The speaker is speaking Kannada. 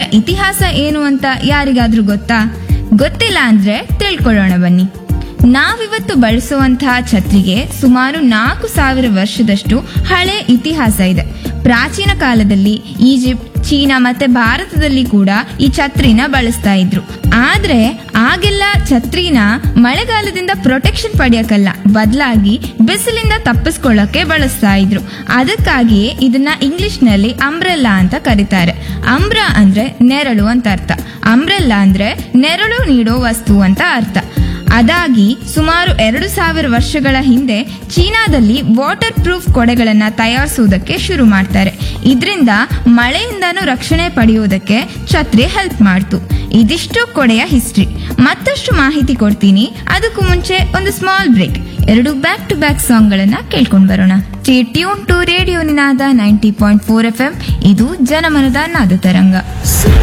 ಇತಿಹಾಸ ಏನು ಅಂತ ಯಾರಿಗಾದ್ರೂ ಗೊತ್ತಾ ಗೊತ್ತಿಲ್ಲ ಅಂದ್ರೆ ತಿಳ್ಕೊಳ್ಳೋಣ ಬನ್ನಿ ನಾವಿವತ್ತು ಬಳಸುವಂತಹ ಛತ್ರಿಗೆ ಸುಮಾರು ನಾಲ್ಕು ಸಾವಿರ ವರ್ಷದಷ್ಟು ಹಳೆ ಇತಿಹಾಸ ಇದೆ ಪ್ರಾಚೀನ ಕಾಲದಲ್ಲಿ ಈಜಿಪ್ಟ್ ಚೀನಾ ಮತ್ತೆ ಭಾರತದಲ್ಲಿ ಕೂಡ ಈ ಛತ್ರಿನ ಬಳಸ್ತಾ ಇದ್ರು ಆದ್ರೆ ಆಗೆಲ್ಲ ಛತ್ರಿನ ಮಳೆಗಾಲದಿಂದ ಪ್ರೊಟೆಕ್ಷನ್ ಪಡೆಯಕ್ಕಲ್ಲ ಬದಲಾಗಿ ಬಿಸಿಲಿಂದ ತಪ್ಪಿಸ್ಕೊಳ್ಳಕ್ಕೆ ಬಳಸ್ತಾ ಇದ್ರು ಅದಕ್ಕಾಗಿಯೇ ಇದನ್ನ ಇಂಗ್ಲಿಷ್ ನಲ್ಲಿ ಅಂಬ್ರೆಲ್ಲಾ ಅಂತ ಕರೀತಾರೆ ಅಂಬ್ರ ಅಂದ್ರೆ ನೆರಳು ಅಂತ ಅರ್ಥ ಅಂಬ್ರೆಲ್ಲಾ ಅಂದ್ರೆ ನೆರಳು ನೀಡೋ ವಸ್ತು ಅಂತ ಅರ್ಥ ಅದಾಗಿ ಸುಮಾರು ಎರಡು ಸಾವಿರ ವರ್ಷಗಳ ಹಿಂದೆ ಚೀನಾದಲ್ಲಿ ವಾಟರ್ ಪ್ರೂಫ್ ಕೊಡೆಗಳನ್ನ ತಯಾರಿಸುವುದಕ್ಕೆ ಶುರು ಮಾಡ್ತಾರೆ ಇದರಿಂದ ಮಳೆಯಿಂದನೂ ರಕ್ಷಣೆ ಪಡೆಯುವುದಕ್ಕೆ ಛತ್ರಿ ಹೆಲ್ಪ್ ಮಾಡ್ತು ಇದಿಷ್ಟು ಕೊಡೆಯ ಹಿಸ್ಟ್ರಿ ಮತ್ತಷ್ಟು ಮಾಹಿತಿ ಕೊಡ್ತೀನಿ ಅದಕ್ಕೂ ಮುಂಚೆ ಒಂದು ಸ್ಮಾಲ್ ಬ್ರೇಕ್ ಎರಡು ಬ್ಯಾಕ್ ಟು ಬ್ಯಾಕ್ ಸಾಂಗ್ ಗಳನ್ನ ಕೇಳ್ಕೊಂಡ್ ಬರೋಣ tune to radio Ninada ninety point four F M ಇದು ಜನಮನದ ನಾದ ತರಂಗ